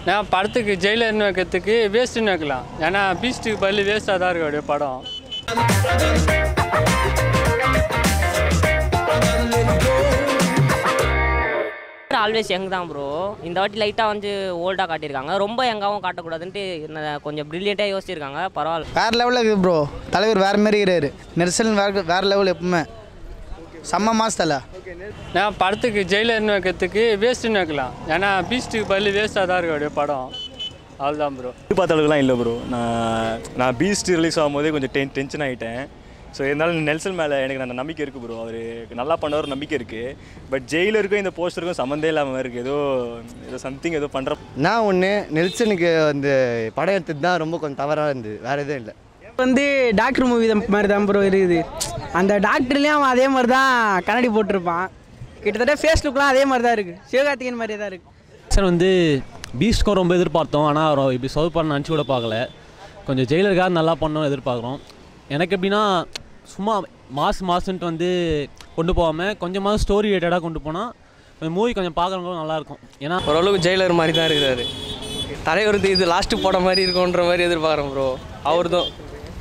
நான் படத்துக்கு ஜெயிலர்னு வைக்கிறதுக்கு வேஸ்ட்டுன்னு வைக்கலாம் ஏன்னா பீஸ்ட்டுக்கு பதில் வேஸ்ட்டாக தான் இருக்கு அப்படியே படம் ஆல்வேஸ் யங் தான் ப்ரோ இந்த வாட்டி லைட்டாக வந்து ஓல்டாக காட்டியிருக்காங்க ரொம்ப யங்காகவும் காட்டக்கூடாதுன்ட்டு என்ன- கொஞ்சம் ப்ரில்லியண்ட்டாக யோசிச்சிருக்காங்க பரவாயில்ல வேறு லெவலில் இருக்குது ப்ரோ தலைவர் வேறு மாதிரி இருக்கிறாரு நெரிசல் வேறு வேறு லெவல் எப்பவுமே செம்ம மாசத்தில் நான் படத்துக்கு ஜெயிலர்னு வைக்கிறதுக்கு வேஸ்ட்டுன்னு வைக்கலாம் ஏன்னா பீஸ்ட்டுக்கு பதில் வேஸ்ட்டாக தான் இருக்கு அப்படியே படம் அவ்வளோதான் ப்ரோ எதிர்பார்த்த அளவுக்குலாம் இல்லை ப்ரோ நான் நான் பீஸ்ட் ரிலீஸ் ஆகும்போதே கொஞ்சம் டென் டென்ஷன் ஆகிட்டேன் ஸோ இருந்தாலும் நெல்சன் மேலே எனக்கு அந்த நம்பிக்கை இருக்குது ப்ரோ அவர் நல்லா பண்ணவர் நம்பிக்கை இருக்குது பட் ஜெயிலருக்கும் இந்த போஸ்டருக்கும் சம்மந்தே இல்லாமல் இருக்குது ஏதோ ஏதோ சம்திங் ஏதோ பண்ணுற நான் ஒன்று நெல்சனுக்கு அந்த படம் எடுத்தது தான் ரொம்ப கொஞ்சம் தவறாக இருந்தது வேறு எதுவும் இல்லை வந்து டாக்டர் மூவி மாதிரி தான் ப்ரோ இருக்குது அந்த டாக்டர்லேயும் அவன் அதே மாதிரி தான் கண்ணாடி போட்டிருப்பான் கிட்டத்தட்ட ஃபேஸ் லுக்லாம் அதே மாதிரி தான் இருக்குது சிவகார்த்திகேயன் மாதிரியே தான் இருக்குது சார் வந்து பீஸ்ட்க்கும் ரொம்ப எதிர்பார்த்தோம் ஆனால் அவர் இப்படி சொல் பண்ண நினச்சி கூட பார்க்கல கொஞ்சம் ஜெயிலருக்காக நல்லா பண்ணணும் எதிர்பார்க்குறோம் எனக்கு எப்படின்னா சும்மா மாஸ் மாசுன்ட்டு வந்து கொண்டு போகாமல் கொஞ்சமாக ஸ்டோரி ரிலேட்டடாக கொண்டு போனால் மூவி கொஞ்சம் பார்க்குறவங்களும் நல்லாயிருக்கும் ஏன்னா ஓரளவுக்கு ஜெயிலர் மாதிரி தான் இருக்கிறாரு தலைவருக்கு இது லாஸ்ட்டு படம் மாதிரி இருக்குன்ற மாதிரி எதிர்பார்க்குறோம் ப்ரோ அவர் தான்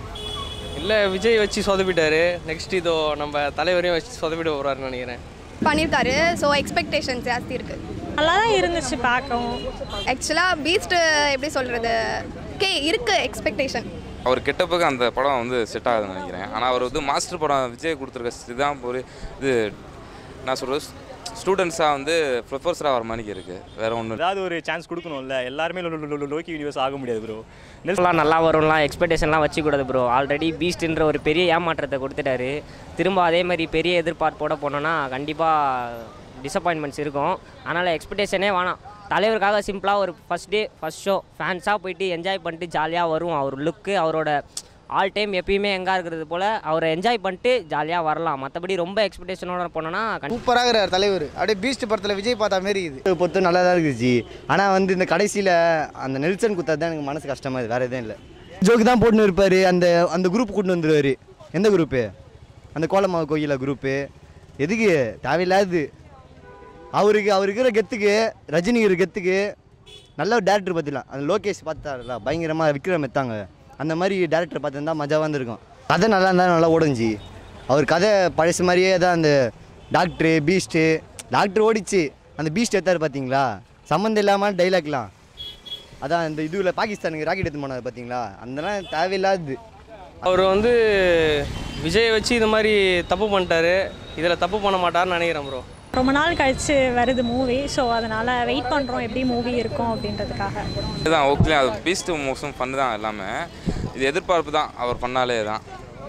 இல்லை விஜய் வச்சு சொதப்பிட்டாரு நெக்ஸ்ட் இதோ நம்ம தலைவரையும் வச்சு சொதப்பிட போகிறாருன்னு நினைக்கிறேன் பண்ணியிருக்காரு ஸோ எக்ஸ்பெக்டேஷன்ஸ் ஜாஸ்தி இருக்குது நல்லா தான் இருந்துச்சு பார்க்கவும் ஆக்சுவலாக பீஸ்ட்டு எப்படி சொல்கிறது கே இருக்கு எக்ஸ்பெக்டேஷன் அவர் கெட்டப்புக்கு அந்த படம் வந்து செட் ஆகுதுன்னு நினைக்கிறேன் ஆனால் அவர் வந்து மாஸ்டர் படம் விஜய் கொடுத்துருக்க இதுதான் ஒரு இது நான் சொல்கிறது ஸ்டூடெண்ட்ஸாக வந்து ப்ரொஃபஸராக வர மாதிரி இருக்குது வேற ஒன்றும் ஏதாவது ஒரு சான்ஸ் கொடுக்கணும்ல எல்லாருமே லோ- லோ- லோ- லோக்கி யூனிவர்ஸ் ஆக முடியாது ப்ரோ நெல்சன்லாம் நல்லா வரும்லாம் எக்ஸ்பெக்டேஷன்லாம் வச்சுக்கூடாது ப்ரோ ஆல்ரெடி பீஸ்ட்ன்ற ஒரு பெரிய ஏமாற்றத்தை கொடுத்துட்டாரு திரும்ப அதே மாதிரி பெரிய எதிர்பார்ப்போட போனோன்னா கண்டிப்பாக டிசப்பாயின்மெண்ட்ஸ் இருக்கும் அதனால் எக்ஸ்பெக்டேஷனே வேணாம் தலைவருக்காக சிம்பிளாக ஒரு ஃபஸ்ட் டே ஃபஸ்ட் ஷோ ஃபேன்ஸாக போயிட்டு என்ஜாய் பண்ணிட்டு ஜாலியாக வரும் அவர் லுக்கு அவரோட ஆல் டைம் எப்பயுமே எங்கே இருக்கிறது போல் அவரை என்ஜாய் பண்ணிட்டு ஜாலியாக வரலாம் மற்றபடி ரொம்ப எக்ஸ்பெக்டேஷனோட போனோன்னா கண்டிப்பாக சூப்பராக இருக்கிறார் தலைவர் அப்படியே பீஸ்ட் படத்தில் விஜய் பார்த்த மாரி இது பொறுத்து நல்லா தான் இருந்துச்சு ஆனால் வந்து இந்த கடைசியில் அந்த நெல்சன் குத்தது தான் எனக்கு மனசு கஷ்டமாக இருக்குது வேறு எதுவும் இல்லை ஜோக்கு தான் போட்டுன்னு இருப்பார் அந்த அந்த குரூப் கூட்டின்னு வந்துடுவார் எந்த குரூப்பு அந்த கோலமாவு கோயில குரூப்பு எதுக்கு தேவையில்லாது அவருக்கு அவர் இருக்கிற கெத்துக்கு ரஜினி இருக்கிற கெத்துக்கு நல்ல ஒரு டேரக்டர் பார்த்துலாம் அந்த லோகேஷ் பார்த்தாருல பயங்கரமாக விக்ரம் எடுத்தாங்க அந்த மாதிரி டேரக்டர் பார்த்துருந்தா மஜாவாக இருந்திருக்கும் கதை நல்லா இருந்தால் நல்லா ஓடுஞ்சி அவர் கதை பழசு மாதிரியே தான் அந்த டாக்டரு பீஸ்ட்டு டாக்டர் ஓடிச்சு அந்த பீஸ்ட் எடுத்தார் பார்த்தீங்களா சம்மந்தம் இல்லாமல் டைலாக்லாம் அதான் இந்த இதுவில் பாகிஸ்தானுக்கு ராக்கெட் எடுத்து போனது பார்த்தீங்களா அதெல்லாம் தேவையில்லாது அவர் வந்து விஜய் வச்சு இது மாதிரி தப்பு பண்ணிட்டாரு இதில் தப்பு பண்ண மாட்டாருன்னு நினைக்கிறேன் ப்ரோ ரொம்ப நாள் கழிச்சு வருது மூவி ஸோ அதனால் வெயிட் பண்ணுறோம் எப்படி மூவி இருக்கும் அப்படின்றதுக்காக இதுதான் ஓகே அது பீஸ்ட் மோசம் ஃபன் தான் எல்லாமே இது எதிர்பார்ப்பு தான் அவர் பண்ணாலே தான்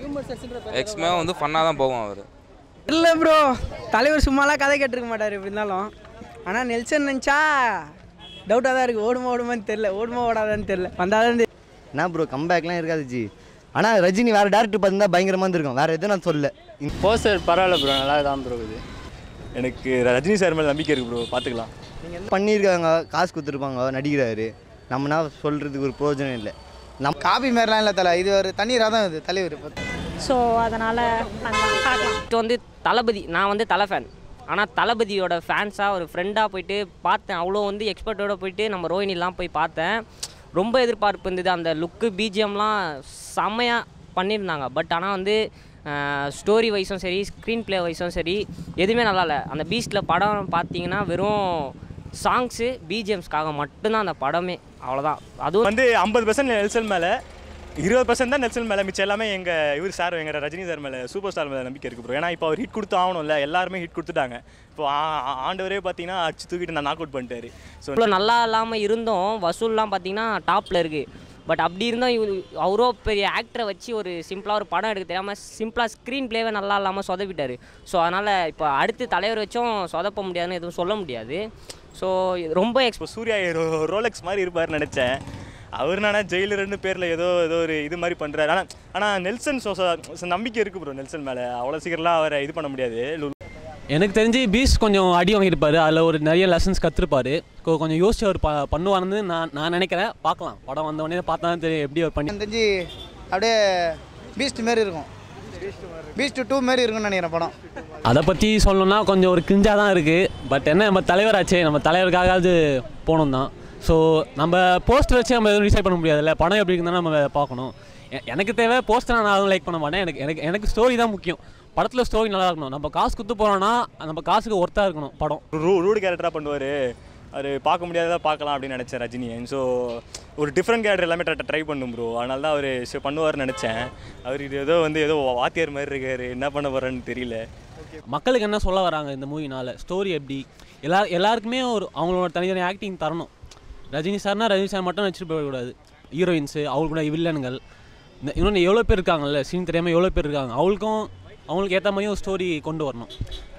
எக்ஸ்மே வந்து ஃபன்னாக தான் போகும் அவர் இல்லை ப்ரோ தலைவர் சும்மாலாம் கதை கேட்டிருக்க மாட்டார் எப்படி இருந்தாலும் ஆனால் நெல்சன் நினச்சா டவுட்டாக தான் இருக்குது ஓடுமா ஓடுமான்னு தெரில ஓடுமா ஓடாதான்னு தெரில வந்தாலும் என்ன ப்ரோ கம்பேக்லாம் இருக்காது ஜி ஆனால் ரஜினி வேறு டேரக்டர் பார்த்துருந்தா பயங்கரமாக இருந்திருக்கும் வேறு எதுவும் நான் சொல்லல போஸ்டர் பரவாயில்ல ப்ரோ நல்லா தான் ப்ரோ இது எனக்கு ரஜினி சார் மேலே நம்பிக்கை இருக்குது ப்ரோ பார்த்துக்கலாம் பண்ணியிருக்காங்க காசு கொடுத்துருப்பாங்க நடிக்கிறாரு நம்மனா சொல்கிறதுக்கு ஒரு பிரயோஜனம் இல்லை நம்ம காபி மாதிரிலாம் இல்லை தலை இது ஒரு தண்ணீராக தான் இது தலைவர் ஸோ அதனால் பண்ணலாம் பார்க்கலாம் ஃபஸ்ட்டு வந்து தளபதி நான் வந்து தலை ஃபேன் ஆனால் தளபதியோட ஃபேன்ஸாக ஒரு ஃப்ரெண்டாக போயிட்டு பார்த்தேன் அவ்வளோ வந்து எக்ஸ்பர்ட்டோட போயிட்டு நம்ம ரோஹினிலாம் போய் பார்த்தேன் ரொம்ப எதிர்பார்ப்பு இருந்தது அந்த லுக்கு பிஜிஎம்லாம் செம்மையாக பண்ணியிருந்தாங்க பட் ஆனால் வந்து ஸ்டோரி வைஸும் சரி ஸ்க்ரீன் ப்ளே வைஸும் சரி எதுவுமே நல்லா இல்லை அந்த பீஸ்டில் படம் பார்த்தீங்கன்னா வெறும் சாங்ஸு பிஜிஎம்ஸ்க்காக மட்டும்தான் அந்த படமே அவ்வளோதான் அதுவும் வந்து ஐம்பது பர்சன்ட் நெல்சன் மேலே இருபது பர்சன்ட் தான் நெல்சன் மேலே மிச்சம் எல்லாமே எங்கள் இவர் சார் எங்கள் ரஜினி சார் மேலே சூப்பர் ஸ்டார் மேலே நம்பிக்கை இருக்குது ப்ரோ ஏன்னா இப்போ அவர் ஹிட் கொடுத்து ஆகணும்ல எல்லாருமே ஹிட் கொடுத்துட்டாங்க இப்போ ஆ- ஆ- ஆண்டவரே பார்த்தீங்கன்னா அடிச்சு தூக்கிட்டு நான் நாக் அவுட் பண்ணிட்டாரு ஸோ இவ்வளோ நல்லா இல்லாமல் இருந்தோம் வசூல்லாம் பார்த்தீங்கன்னா டாப்பில் இருக்குது பட் அப்படி இருந்தும் இவரு அவரோ பெரிய ஆக்டரை வச்சு ஒரு சிம்பிளாக ஒரு படம் எடுக்க தெரியாமல் சிம்பிளாக ஸ்க்ரீன் ப்ளேவே நல்லா இல்லாமல் சொதப்பிட்டாரு ஸோ அதனால் இப்போ அடுத்து தலைவர் வச்சும் சொதப்ப முடியாதுன்னு எதுவும் சொல்ல முடியாது ஸோ ரொம்ப எக்ஸ் இப்போ சூர்யா ரோ- ரோலெக்ஸ் மாதிரி இருப்பார்னு நினச்சேன் அவர் நானா ஜெயிலர்னு பேரில் ஏதோ ஏதோ ஒரு இது மாதிரி பண்ணுறாரு ஆனால் ஆனால் நெல்சன் சோ- சோ- நம்பிக்கை இருக்குது ப்ரோ நெல்சன் மேலே அவ்வளோ சீக்கிரம்லாம் அவரை இது பண்ண முடியாது எனக்கு தெரிஞ்சு பீஸ் கொஞ்சம் அடி வாங்கியிருப்பாரு அதில் ஒரு நிறைய லெசன்ஸ் கற்றுருப்பாரு கொஞ்சம் யோசிச்சு அவர் ப பண்ணுவாருன்னு நான் நான் நினைக்கிறேன் பார்க்கலாம் படம் வந்த உடனே பார்த்தா தான் தெரியும் எப்படி அவர் பண்ணி எனக்கு தெரிஞ்சு அப்படியே பீஸ்ட் மாரி இருக்கும் பீஸ்ட் டூ மாரி இருக்கும்னு நினைக்கிறேன் படம் அதை பற்றி சொல்லணும்னா கொஞ்சம் ஒரு கிஞ்சாக தான் இருக்குது பட் என்ன நம்ம தலைவராச்சே நம்ம தலைவருக்காகவது போகணும் தான் ஸோ நம்ம போஸ்டர் வச்சு நம்ம எதுவும் டிசைட் பண்ண முடியாதுல்ல படம் எப்படி இருக்குன்னு நம்ம பார்க்கணும் எ- எனக்கு தேவை போஸ்டர் நான் அதுவும் லைக் பண்ண மாட்டேன் எனக்கு எனக்கு எனக்கு ஸ்டோரி தான் முக்கியம் படத்தில் ஸ்டோரி நல்லா இருக்கணும் நம்ம காசு குத்து போகிறோன்னா நம்ம காசுக்கு ஒர்த்தாக இருக்கணும் படம் ரூ ரூடு கேரக்டராக பண்ணுவார் அவர் பார்க்க முடியாததா பார்க்கலாம் அப்படின்னு நினச்சேன் ரஜினியை ஸோ ஒரு டிஃப்ரெண்ட் கேரக்டர் எல்லாமே ட்ரை பண்ணும் ப்ரோ அதனால தான் அவர் பண்ணுவார்னு நினச்சேன் அவர் இது ஏதோ வந்து ஏதோ வாத்தியார் மாதிரி இருக்காரு என்ன பண்ண போகிறேன்னு தெரியல மக்களுக்கு என்ன சொல்ல வராங்க இந்த மூவினால ஸ்டோரி எப்படி எல்லா எல்லாருக்குமே ஒரு அவங்களோட தனித்தனி ஆக்டிங் தரணும் ரஜினி சார்னா ரஜினி சார் மட்டும் வச்சுட்டு போயிடக்கூடாது ஹீரோயின்ஸு அவங்களோட வில்லன்கள் இந்த இன்னொன்று எவ்வளோ பேர் இருக்காங்கல்ல சீன் தெரியாமல் எவ்வளோ பேர் இருக்காங்க அவங்களுக்கும் அவங்களுக்கு ஏற்ற மாதிரியும் ஒரு ஸ்டோரி கொண்டு வரணும்